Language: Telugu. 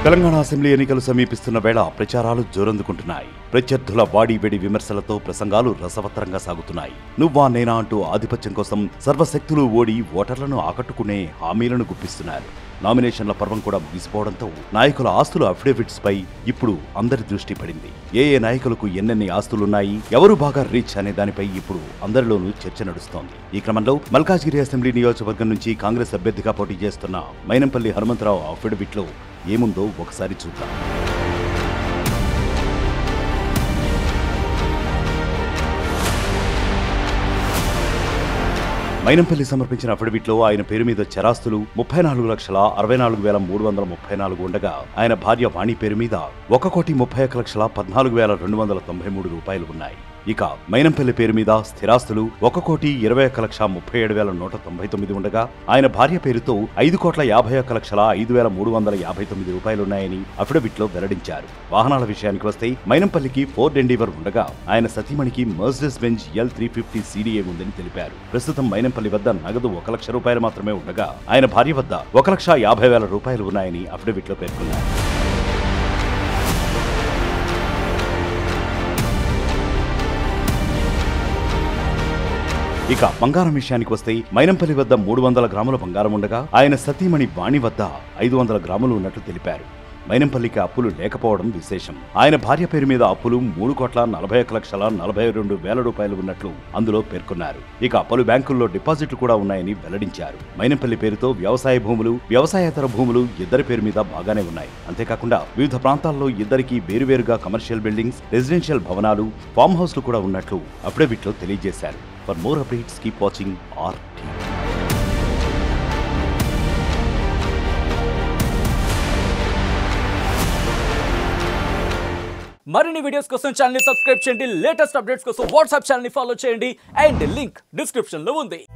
తెలంగాణ అసెంబ్లీ ఎన్నికలు సమీపిస్తున్న వేళ ప్రచారాలు జోరందుకుంటున్నాయి ప్రత్యర్థుల వాడి వెడి విమర్శలతో ప్రసంగాలు రసవత్తరంగా సాగుతున్నాయి నువ్వా నేనా అంటూ ఆధిపత్యం కోసం సర్వశక్తులు ఓడి ఓటర్లను ఆకట్టుకునే హామీలను గుప్పిస్తున్నారు నామినేషన్ల పర్వం కూడా ముగిసిపోవడంతో నాయకుల ఆస్తుల అఫిడవిట్స్ పై ఇప్పుడు అందరి దృష్టి పడింది ఏ ఏ నాయకులకు ఎన్నెన్ని ఆస్తులున్నాయి ఎవరు బాగా రీచ్ అనే దానిపై ఇప్పుడు అందరిలోనూ చర్చ నడుస్తోంది ఈ క్రమంలో మల్కాజ్గిరి అసెంబ్లీ నియోజకవర్గం నుంచి కాంగ్రెస్ అభ్యర్థిగా పోటీ చేస్తున్న మైనంపల్లి హనుమంతరావు అఫిడవిట్ లో ఏముందో ఒకసారి చూద్దాం మైనంపల్లి సమర్పించిన అఫిడవిట్లో ఆయన పేరు మీద చరాస్తులు ముప్పై నాలుగు లక్షల అరవై నాలుగు వేల మూడు వందల ముప్పై నాలుగు ఉండగా ఆయన భార్య వాణి పేరు మీద ఒక కోటి ముప్పై ఒక్క లక్షల పద్నాలుగు వేల రెండు వందల తొంభై మూడు రూపాయలు ఉన్నాయి ఇక మైనంపల్లి పేరు మీద స్థిరాస్తులు ఒక కోటి ఇరవై ఒక్క లక్ష ముప్పై ఏడు వేల నూట తొంభై తొమ్మిది ఉండగా ఆయన భార్య పేరుతో ఐదు కోట్ల యాభై ఒక్క లక్షల ఐదు వేల మూడు వందల యాభై తొమ్మిది రూపాయలున్నాయని అఫిడవిట్ లో వెల్లడించారు వాహనాల విషయానికి వస్తే మైనంపల్లికి ఫోర్డ్ ఎండీవర్ ఉండగా ఆయన సతీమణికి Mercedes Benz L three fifty CDA ఉందని తెలిపారు ప్రస్తుతం మైనంపల్లి వద్ద నగదు ఒక లక్ష రూపాయలు మాత్రమే ఉండగా ఆయన భార్య వద్ద ఒక లక్ష యాభై వేల రూపాయలు ఉన్నాయని అఫిడవిట్ లో పేర్కొన్నారు ఇక బంగారం విషయానికి వస్తే మైనంపల్లి వద్ద మూడు వందల గ్రాముల బంగారం ఉండగా ఆయన సతీమణి వాణి వద్ద ఐదు వందల గ్రాములు ఉన్నట్లు తెలిపారు మైనంపల్లికి అప్పులు లేకపోవడం విశేషం ఆయన భార్య పేరు మీద అప్పులు మూడు కోట్ల నలభై ఒక్క లక్షల నలభై రెండు వేల రూపాయలు ఉన్నట్లు అందులో పేర్కొన్నారు ఇక పలు బ్యాంకుల్లో డిపాజిట్లు కూడా ఉన్నాయని వెల్లడించారు మైనంపల్లి పేరుతో వ్యవసాయ భూములు వ్యవసాయేతర భూములు ఇద్దరి పేరు మీద బాగానే ఉన్నాయి అంతేకాకుండా వివిధ ప్రాంతాల్లో ఇద్దరికి వేరువేరుగా కమర్షియల్ బిల్డింగ్స్ రెసిడెన్షియల్ భవనాలు ఫామ్ హౌస్లు కూడా ఉన్నట్లు అఫిడవిట్లో తెలియజేశారు for more updates keep watching or మరిన్ని వీడియోస్ కోసం ఛానల్ సబ్స్క్రైబ్ చేయండి లేటెస్ట్ అప్డేట్స్ కోసం వాట్సాప్ ఛానల్ ఫాలో చేయండి అండ్ లింక్ డిస్క్రిప్షన్ లో ఉంది